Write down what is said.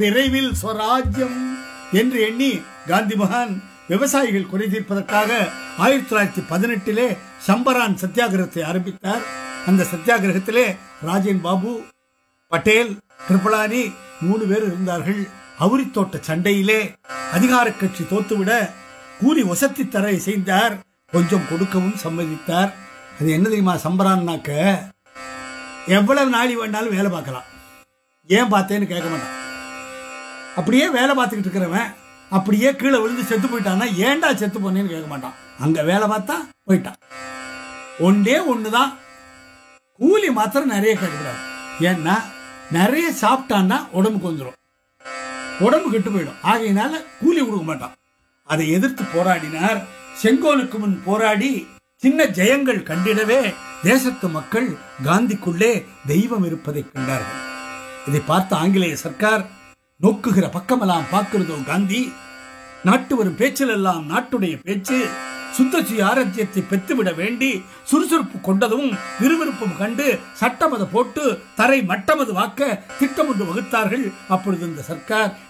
விரைவில் ஸ்வராஜ்யம் என்று எண்ணி காந்தி மகான் விவசாயிகள் குறை தீர்ப்பதற்காக ஆயிரத்தி தொள்ளாயிரத்தி பதினெட்டிலே சம்பரான் சத்தியாகிரகத்தை ஆரம்பித்தார் அந்த சத்தியாகிரகத்திலே ராஜேன் பாபு பட்டேல் கிருபலானி மூணு பேர் இருந்தார்கள் அவுரித்தோட்ட சண்டையிலே அதிகார கட்சி தோத்துவிட கூலி ஒசத்தி தர இசைந்தார் கொஞ்சம் கொடுக்கவும் சம்மதித்தார் அது என்ன தெரியுமா சம்பரான்னாக்க எவ்வளவு நாளி வேண்டாலும் வேலை பார்க்கலாம் ஏன் பார்த்தேன்னு கேட்க மாட்டான் அப்படியே வேலை பார்த்துக்கிட்டு இருக்கிறவன் அப்படியே கீழே விழுந்து செத்து போயிட்டான்னா ஏன்டா செத்து போனேன்னு கேட்க மாட்டான் அங்க வேலை பார்த்தா போயிட்டான் ஒன்றே ஒண்ணுதான் கூலி மாத்திரம் நிறைய கேட்கக்கூடாது ஏன்னா நிறைய சாப்பிட்டான்னா உடம்புக்கு வந்துடும் உடம்பு கெட்டு போயிடும் ஆகையினால கூலி கொடுக்க மாட்டான் அதை எதிர்த்து போராடினார் செங்கோலுக்கு முன் போராடி சின்ன ஜெயங்கள் கண்டிடவே தேசத்து மக்கள் காந்திக்குள்ளே தெய்வம் இருப்பதை கண்டார்கள் இதை பார்த்த ஆங்கிலேய சர்க்கார் நோக்குகிற பக்கமெல்லாம் பார்க்கிறதோ காந்தி நாட்டு வரும் பேச்சிலெல்லாம் நாட்டுடைய பேச்சு சுத்தச்சி ஆரோக்கியத்தை பெற்றுவிட வேண்டி சுறுசுறுப்பு கொண்டதும் விறுவிறுப்பும் கண்டு சட்டமத போட்டு தரை மட்டமது வாக்க திட்டம் ஒன்று வகுத்தார்கள் அப்பொழுது இந்த சர்க்கார்